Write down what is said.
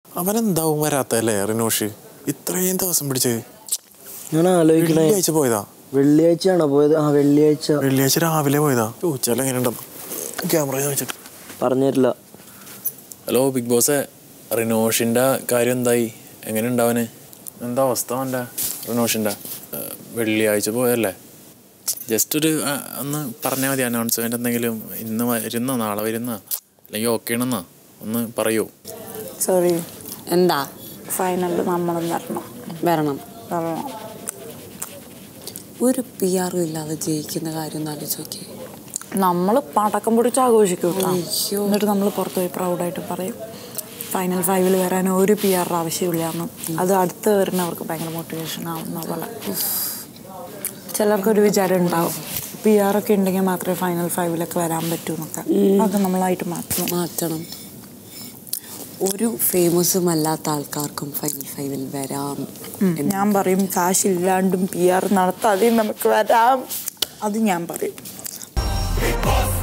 അവനെന്താവും വരാത്തല്ലേ റിനോഷ് ഇത്രയും ദിവസം പിടിച്ച് ഞാൻ ആലോചിക്കണേ വെള്ളിയാഴ്ച പോയതാ വെള്ളിയാഴ്ചയാണോ പോയത് ആ വെള്ളിയാഴ്ച വെള്ളിയാഴ്ച രാവിലെ പോയതാ ചോദിച്ചാൽ എങ്ങനെ ഉണ്ടെന്ന് ക്യാമറ ചോദിച്ചിട്ട് പറഞ്ഞിട്ടില്ല ഹലോ ബിഗ് ബോസ് റിനോഷിൻ്റെ കാര്യം എന്തായി എങ്ങനെ ഉണ്ടാവന് എന്താ അവസ്ഥ അവൻ്റെ റിനോഷിൻ്റെ വെള്ളിയാഴ്ച പോയല്ലേ ജസ്റ്റ് ഒരു ആ, ഒന്ന് പറഞ്ഞാൽ മതി അനൗൺസ്മെൻ്റ് എന്തെങ്കിലും ഇന്ന് വരുന്നോ നാളെ വരുന്നോ അല്ലെങ്കിൽ ഓക്കെ ആണെന്നോ ഒന്ന് പറയൂ സോറി എന്താ ഫൈനലിൽ നമ്മളും വരണം വരണം വരണം ഒരു പി ആറും ഇല്ലാതെ ജയിക്കുന്ന കാര്യം ഒന്ന് ആലോചിച്ച് നോക്കിയേ നമ്മൾ പടക്കം പിടിച്ച് ആഘോഷിക്കും കേട്ടോ. അയ്യോ. എന്നിട്ട് നമ്മൾ പുറത്ത് പോയി പ്രൗഡായിട്ട് പറയും ഫൈനൽ ഫൈവിൽ വരാൻ ഒരു പി ആറിൻ്റെ ആവശ്യമില്ല എന്ന് അത് അടുത്ത് വരുന്നവർക്ക് ഭയങ്കര മോട്ടിവേഷൻ ആവുന്ന പോലെ ചിലർക്കൊരു വിചാരം ഉണ്ടാവും പി ആർ ഒക്കെ ഉണ്ടെങ്കിൽ മാത്രമേ ഫൈനൽ ഫൈവിലൊക്കെ വരാൻ പറ്റൂ എന്നൊക്കെ അത് നമ്മളായിട്ട് മാറ്റണം മാറ്റണം ഒരു ഫേമസും അല്ലാത്ത ആൾക്കാർക്കും ഫൈനൽ ഫൈവിൽ വരാം എന്ന് ഞാൻ പറയും കാശില്ലാണ്ടും പി ആർ നടത്താതെയും നമുക്ക് വരാം അത് ഞാൻ പറയും Big Boss